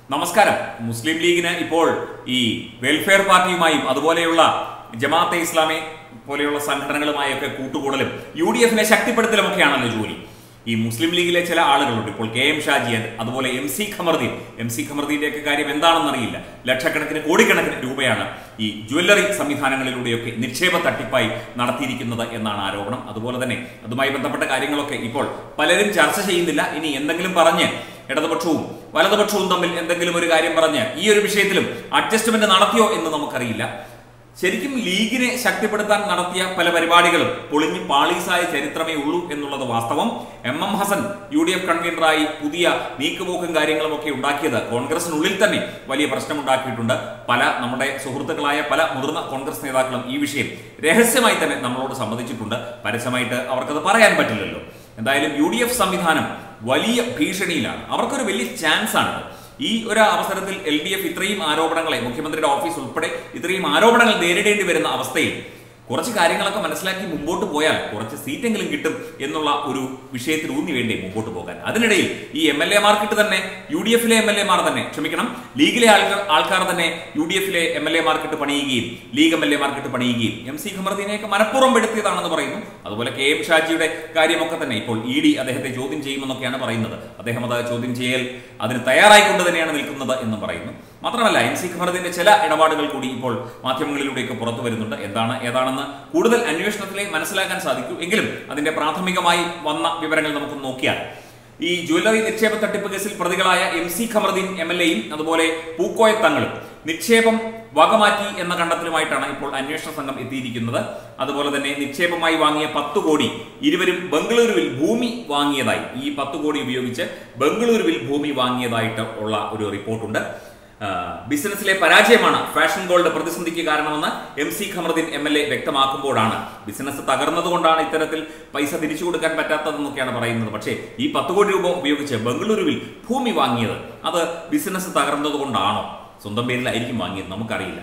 നമസ്കാരം മുസ്ലിം ലീഗിന് ഇപ്പോൾ ഈ വെൽഫെയർ പാർട്ടിയുമായും അതുപോലെയുള്ള ജമാഅത്തെ ഇസ്ലാമി പോലെയുള്ള സംഘടനകളുമായൊക്കെ കൂട്ടുകൂടലും യു ഡി എഫിനെ ശക്തിപ്പെടുത്തലുമൊക്കെയാണല്ലോ ജോലി ഈ മുസ്ലിം ലീഗിലെ ചില ആളുകളുണ്ട് ഇപ്പോൾ കെ എം ഷാജിയൻ അതുപോലെ M C Kamaruddin M C ഖമർദീന്റെ ഒക്കെ കാര്യം എന്താണെന്ന് അറിയില്ല ലക്ഷക്കണക്കിന് കോടിക്കണക്കിന് രൂപയാണ് ഈ ജ്വല്ലറി സംവിധാനങ്ങളിലൂടെയൊക്കെ നിക്ഷേപ തട്ടിപ്പായി നടത്തിയിരിക്കുന്നത് എന്നാണ് ആരോപണം അതുപോലെ തന്നെ അതുമായി ബന്ധപ്പെട്ട കാര്യങ്ങളൊക്കെ ഇപ്പോൾ പലരും ചർച്ച ചെയ്യുന്നില്ല ഇനി എന്തെങ്കിലും പറഞ്ഞ് ഇടതുപക്ഷവും വലതുപക്ഷവും തമ്മിൽ എന്തെങ്കിലും ഒരു കാര്യം പറഞ്ഞ് ഈ ഒരു വിഷയത്തിലും അഡ്ജസ്റ്റ്മെന്റ് നടത്തിയോ എന്ന് നമുക്കറിയില്ല ശരിക്കും ലീഗിനെ ശക്തിപ്പെടുത്താൻ നടത്തിയ പല പരിപാടികളും പൊളിഞ്ഞ് പാളീസായ ചരിത്രമേ ഉള്ളൂ എന്നുള്ളത് വാസ്തവം M M Hassan U D F കൺവീനറായി പുതിയ നീക്കുപോക്കും കാര്യങ്ങളും ഒക്കെ ഉണ്ടാക്കിയത് കോൺഗ്രസിനുള്ളിൽ തന്നെ വലിയ പ്രശ്നമുണ്ടാക്കിയിട്ടുണ്ട് പല നമ്മുടെ സുഹൃത്തുക്കളായ പല മുതിർന്ന കോൺഗ്രസ് നേതാക്കളും ഈ വിഷയം രഹസ്യമായി തന്നെ നമ്മളോട് സമ്മതിച്ചിട്ടുണ്ട് പരസ്യമായിട്ട് അവർക്കത് പറയാൻ പറ്റില്ലല്ലോ എന്തായാലും യു ഡി എഫ് സംവിധാനം വലിയ ഭീഷണിയിലാണ് അവർക്കൊരു വലിയ ചാൻസ് ആണ് ഈ ഒരു അവസരത്തിൽ എൽ ഡി എഫ് ഇത്രയും ആരോപണങ്ങളെ മുഖ്യമന്ത്രിയുടെ ഓഫീസ് ഉൾപ്പെടെ ഇത്രയും ആരോപണങ്ങൾ നേരിടേണ്ടി വരുന്ന അവസ്ഥയിൽ കുറച്ച് കാര്യങ്ങളൊക്കെ മനസ്സിലാക്കി മുമ്പോട്ട് പോയാൽ കുറച്ച് സീറ്റെങ്കിലും കിട്ടും എന്നുള്ള ഒരു വിഷയത്തിൽ ഊന്നി വേണ്ടേ മുമ്പോട്ട് പോകാൻ അതിനിടയിൽ ഈ എം എൽ എമാർക്കിട്ട് തന്നെ യു ഡി എഫിലെ എം എൽ എമാർ തന്നെ ക്ഷമിക്കണം ലീഗിലെ ആൾക്കാർ ആൾക്കാർ തന്നെ യു ഡി എഫിലെ എം എൽ എമാർക്കിട്ട് പണിയുകയും ലീഗ് എം എൽ എമാർക്കിട്ട് പണിയുകയും എം സി ഖമർദീനെയൊക്കെ മനഃപൂർവ്വം പെടുത്തിയതാണെന്ന് പറയുന്നു അതുപോലെ കെ എം ഷാജിയുടെ കാര്യമൊക്കെ തന്നെ ഇപ്പോൾ ഇ ഡി അദ്ദേഹത്തെ ചോദ്യം ചെയ്യുമെന്നൊക്കെയാണ് പറയുന്നത് അദ്ദേഹം അത് ചോദ്യം ചെയ്യൽ അതിന് തയ്യാറായിക്കൊണ്ട് തന്നെയാണ് നിൽക്കുന്നത് എന്നും പറയുന്നു മാത്രമല്ല എം സി ഖമർദിന്റെ ചില ഇടപാടുകൾ കൂടി ഇപ്പോൾ മാധ്യമങ്ങളിലൂടെയൊക്കെ പുറത്തു വരുന്നുണ്ട് എന്താണ് ഏതാണെന്ന് കൂടുതൽ അന്വേഷണത്തിലെ മനസ്സിലാക്കാൻ സാധിക്കൂ എങ്കിലും അതിന്റെ പ്രാഥമികമായി വന്ന വിവരങ്ങൾ നമുക്ക് നോക്കിയാൽ ഈ ജ്വല്ലറി നിക്ഷേപ തട്ടിപ്പ് കേസിൽ പ്രതികളായ M C Kamaruddin M L എയും അതുപോലെ പൂക്കോയ തങ്ങളും നിക്ഷേപം വകമാറ്റി എന്ന കണ്ടെത്തലുമായിട്ടാണ് ഇപ്പോൾ അന്വേഷണ സംഘം എത്തിയിരിക്കുന്നത് അതുപോലെ തന്നെ നിക്ഷേപമായി വാങ്ങിയ പത്ത് കോടി ഇരുവരും ബംഗളൂരുവിൽ ഭൂമി വാങ്ങിയതായി ഈ പത്ത് കോടി ഉപയോഗിച്ച് ബംഗളൂരുവിൽ ഭൂമി വാങ്ങിയതായിട്ട് ഉള്ള ഒരു റിപ്പോർട്ടുണ്ട് ആ, ബിസിനസ്സിലെ പരാജയമാണ് ഫാഷൻ ഗോൾഡ് പ്രതിസന്ധിക്ക് കാരണമെന്ന് M C Kamaruddin M L A വ്യക്തമാക്കുമ്പോഴാണ് ബിസിനസ് തകർന്നതുകൊണ്ടാണ് ഇത്തരത്തിൽ പൈസ തിരിച്ചു കൊടുക്കാൻ പറ്റാത്തതെന്നൊക്കെയാണ് പറയുന്നത് പക്ഷേ ഈ പത്ത് കോടി രൂപ ഉപയോഗിച്ച് ബംഗളൂരുവിൽ ഭൂമി വാങ്ങിയത് അത് ബിസിനസ് തകർന്നതുകൊണ്ടാണോ സ്വന്തം പേരിലായിരിക്കും വാങ്ങിയത് നമുക്കറിയില്ല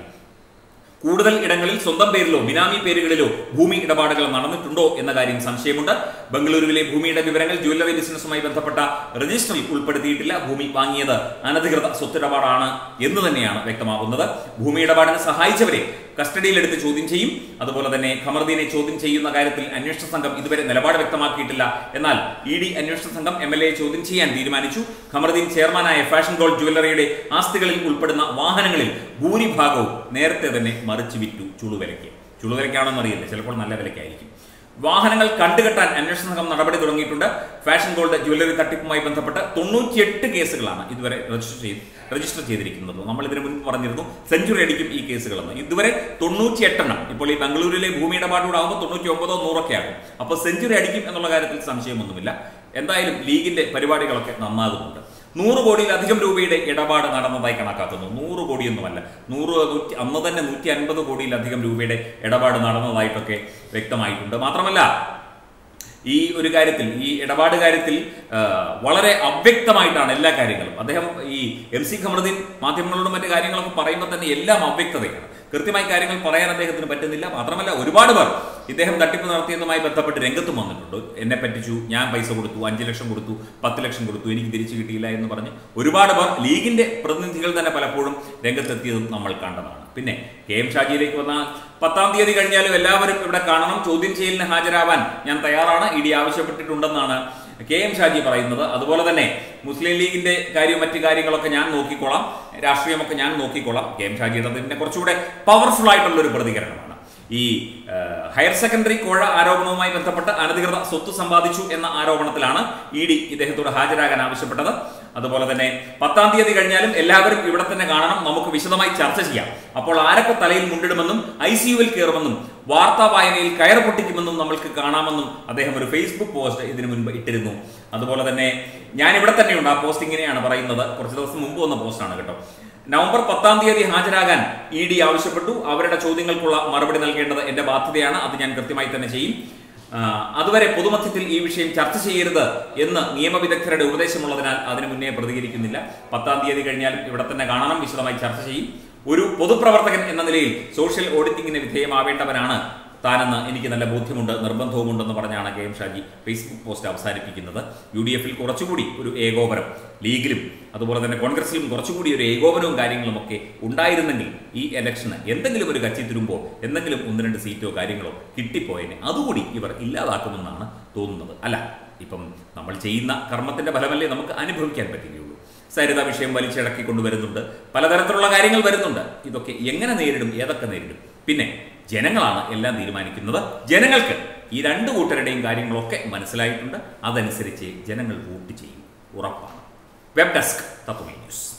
കൂടുതൽ ഇടങ്ങളിൽ സ്വന്തം പേരിലോ ബിനാമി പേരുകളിലോ ഭൂമി ഇടപാടുകൾ നടന്നിട്ടുണ്ടോ എന്ന കാര്യം സംശയമുണ്ട് ബംഗളൂരുവിലെ ഭൂമിയുടെ വിവരങ്ങൾ ജ്വല്ലറി ബിസിനസ്സുമായി ബന്ധപ്പെട്ട രജിസ്റ്ററിൽ ഉൾപ്പെടുത്തിയിട്ടില്ല ഭൂമി വാങ്ങിയത് അനധികൃത സ്വത്തിടപാടാണ് എന്ന് തന്നെയാണ് വ്യക്തമാകുന്നത് ഭൂമി ഇടപാടിന് സഹായിച്ചവരെ കസ്റ്റഡിയിലെടുത്ത് ചോദ്യം ചെയ്യും അതുപോലെ തന്നെ ഖമർദീനെ ചോദ്യം ചെയ്യുന്ന കാര്യത്തിൽ അന്വേഷണ സംഘം ഇതുവരെ നിലപാട് വ്യക്തമാക്കിയിട്ടില്ല എന്നാൽ ഇ ഡി അന്വേഷണ സംഘം എം എൽ എ ചോദ്യം ചെയ്യാൻ തീരുമാനിച്ചു ഖമർദീൻ ചെയർമാനായ ഫാഷൻ ഗോൾഡ് ജ്വല്ലറിയുടെ ആസ്തികളിൽ ഉൾപ്പെടുന്ന വാഹനങ്ങളിൽ ഭൂരിഭാഗവും നേരത്തെ തന്നെ മറിച്ചു വിറ്റു ചുളുവിലയ്ക്ക് ചുളുവിലയ്ക്കാണെന്ന് അറിയില്ല ചിലപ്പോൾ നല്ല വിലയ്ക്കായിരിക്കും വാഹനങ്ങൾ കണ്ടുകെട്ടാൻ അന്വേഷണ സംഘം നടപടി തുടങ്ങിയിട്ടുണ്ട് ഫാഷൻ ഗോൾഡ് ജ്വല്ലറി തട്ടിപ്പുമായി ബന്ധപ്പെട്ട് തൊണ്ണൂറ്റിയെട്ട് കേസുകളാണ് ഇതുവരെ രജിസ്റ്റർ ചെയ്ത് രജിസ്റ്റർ ചെയ്തിരിക്കുന്നത് നമ്മൾ ഇതിനു മുൻപ് പറഞ്ഞിരുന്നു സെഞ്ചുറി അടിക്കും ഈ കേസുകളെന്ന് ഇതുവരെ തൊണ്ണൂറ്റിയെട്ടെണ്ണം ഇപ്പോൾ ഈ ബംഗളൂരുവിലെ ഭൂമി ഇടപാടുകൂടെ ആകുമ്പോൾ തൊണ്ണൂറ്റി ഒമ്പതോ നൂറൊക്കെ ആകും അപ്പോൾ സെഞ്ചുറി അടിക്കും എന്നുള്ള കാര്യത്തിൽ സംശയമൊന്നുമില്ല എന്തായാലും ലീഗിന്റെ പരിപാടികളൊക്കെ നന്നാകുന്നുണ്ട് നൂറ് കോടിയിലധികം രൂപയുടെ ഇടപാട് നടന്നതായി കണക്കാക്കുന്നു നൂറ് കോടിയൊന്നുമല്ല നൂറ് നൂറ്റി അന്ന് തന്നെ നൂറ്റി അൻപത് കോടിയിലധികം രൂപയുടെ ഇടപാട് നടന്നതായിട്ടൊക്കെ വ്യക്തമായിട്ടുണ്ട് മാത്രമല്ല ഈ ഒരു കാര്യത്തിൽ ഈ ഇടപാട് കാര്യത്തിൽ ആ, വളരെ അവ്യക്തമായിട്ടാണ് എല്ലാ കാര്യങ്ങളും അദ്ദേഹം ഈ എം സി ഖമറുദ്ദീൻ മാധ്യമങ്ങളോടും മറ്റു കാര്യങ്ങളൊക്കെ പറയുമ്പോൾ തന്നെ എല്ലാം അവ്യക്തതയാണ് കൃത്യമായി കാര്യങ്ങൾ പറയാൻ അദ്ദേഹത്തിന് പറ്റുന്നില്ല മാത്രമല്ല ഒരുപാട് പേർ ഇദ്ദേഹം തട്ടിപ്പ് നടത്തിയതുമായി ബന്ധപ്പെട്ട് രംഗത്തും വന്നിട്ടുണ്ട് എന്നെ പറ്റിച്ചു ഞാൻ പൈസ കൊടുത്തു അഞ്ച് ലക്ഷം കൊടുത്തു പത്ത് ലക്ഷം കൊടുത്തു എനിക്ക് തിരിച്ചു കിട്ടിയില്ല എന്ന് പറഞ്ഞ് ഒരുപാട് പേർ ലീഗിന്റെ പ്രതിനിധികൾ തന്നെ പലപ്പോഴും രംഗത്തെത്തിയതും നമ്മൾ കണ്ടതാണ് പിന്നെ കെ എം ഷാജിയിലേക്ക് വന്നാൽ പത്താം തീയതി കഴിഞ്ഞാലും എല്ലാവരും ഇവിടെ കാണണം ചോദ്യം ചെയ്യലിന് ഹാജരാവാൻ ഞാൻ തയ്യാറാണ് ഇ ഡി ആവശ്യപ്പെട്ടിട്ടുണ്ടെന്നാണ് കെ എം ഷാജി പറയുന്നത് അതുപോലെ തന്നെ മുസ്ലിം ലീഗിന്റെ കാര്യവും മറ്റു കാര്യങ്ങളൊക്കെ ഞാൻ നോക്കിക്കോളാം രാഷ്ട്രീയമൊക്കെ ഞാൻ നോക്കിക്കോളാം കെ എം ഷാജിയുടെ തന്നെ കുറച്ചുകൂടെ പവർഫുൾ ആയിട്ടുള്ള ഒരു പ്രതികരണമാണ് ഈ ആ, ഹയർ സെക്കൻഡറി കോഴ ആരോപണവുമായി ബന്ധപ്പെട്ട് അനധികൃത സ്വത്ത് സമ്പാദിച്ചു എന്ന ആരോപണത്തിലാണ് ഇ ഡി ഇദ്ദേഹത്തോട് ഹാജരാകാൻ ആവശ്യപ്പെട്ടത് അതുപോലെ തന്നെ പത്താം തീയതി കഴിഞ്ഞാലും എല്ലാവരും ഇവിടെ തന്നെ കാണണം നമുക്ക് വിശദമായി ചർച്ച ചെയ്യാം അപ്പോൾ ആരൊക്കെ തലയിൽ മുണ്ടിടുമെന്നും ഐ സി യുവിൽ കയറുമെന്നും വാർത്താ വായനയിൽ കയർ പൊട്ടിക്കുമെന്നും നമ്മൾക്ക് കാണാമെന്നും അദ്ദേഹം ഒരു ഫേസ്ബുക്ക് പോസ്റ്റ് ഇതിനു മുൻപ് ഇട്ടിരുന്നു അതുപോലെ തന്നെ ഞാൻ ഇവിടെ തന്നെയുണ്ട് ആ പോസ്റ്റ് ഇങ്ങനെയാണ് പറയുന്നത് കുറച്ച് ദിവസം മുമ്പ് വന്ന പോസ്റ്റാണ് കേട്ടോ നവംബർ പത്താം തീയതി ഹാജരാകാൻ ഇ ഡി ആവശ്യപ്പെട്ടു അവരുടെ ചോദ്യങ്ങൾക്കുള്ള മറുപടി നൽകേണ്ടത് എന്റെ ബാധ്യതയാണ് അത് ഞാൻ കൃത്യമായി തന്നെ ചെയ്യും ആ, അതുവരെ പൊതുമധ്യത്തിൽ ഈ വിഷയം ചർച്ച ചെയ്യരുത് എന്ന് നിയമവിദഗ്ധരുടെ ഉപദേശമുള്ളതിനാൽ അതിനു മുന്നേ പ്രതികരിക്കുന്നില്ല പത്താം തീയതി കഴിഞ്ഞാലും ഇവിടെ തന്നെ കാണണം വിശദമായി ചർച്ച ചെയ്യും ഒരു പൊതുപ്രവർത്തകൻ എന്ന നിലയിൽ സോഷ്യൽ ഓഡിറ്റിംഗിന് വിധേയമാവേണ്ടവനാണ് താനെന്ന് എനിക്ക് നല്ല ബോധ്യമുണ്ട് നിർബന്ധവുമുണ്ടെന്ന് പറഞ്ഞാണ് K M Shaji Facebook post അവസാനിപ്പിക്കുന്നത് യു ഡി എഫിൽ കുറച്ചുകൂടി ഒരു ഏകോപനം ലീഗിലും അതുപോലെ തന്നെ കോൺഗ്രസിലും കുറച്ചുകൂടി ഒരു ഏകോപനവും കാര്യങ്ങളും ഒക്കെ ഉണ്ടായിരുന്നെങ്കിൽ ഈ ഇലക്ഷന് എന്തെങ്കിലും ഒരു കച്ചി തിരുമ്പോ എന്തെങ്കിലും ഒന്ന് രണ്ട് സീറ്റോ കാര്യങ്ങളോ കിട്ടിപ്പോയതിനെ അതുകൂടി ഇവർ ഇല്ലാതാക്കുമെന്നാണ് തോന്നുന്നത് അല്ല ഇപ്പം നമ്മൾ ചെയ്യുന്ന കർമ്മത്തിന്റെ ഫലമല്ലേ നമുക്ക് അനുഭവിക്കാൻ പറ്റുകയുള്ളൂ സരിത വിഷയം വലിച്ചിടക്കി കൊണ്ടുവരുന്നുണ്ട് പലതരത്തിലുള്ള കാര്യങ്ങൾ വരുന്നുണ്ട് ഇതൊക്കെ എങ്ങനെ നേരിടും ഏതൊക്കെ നേരിടും പിന്നെ ജനങ്ങളാണ് എല്ലാം തീരുമാനിക്കുന്നത് ജനങ്ങൾക്ക് ഈ രണ്ട് കൂട്ടരുടെയും കാര്യങ്ങളൊക്കെ മനസ്സിലായിട്ടുണ്ട് അതനുസരിച്ച് ജനങ്ങൾ വോട്ട് ചെയ്യും ഉറപ്പാണ് വെബ് ഡെസ്ക് തത്വമേ ന്യൂസ്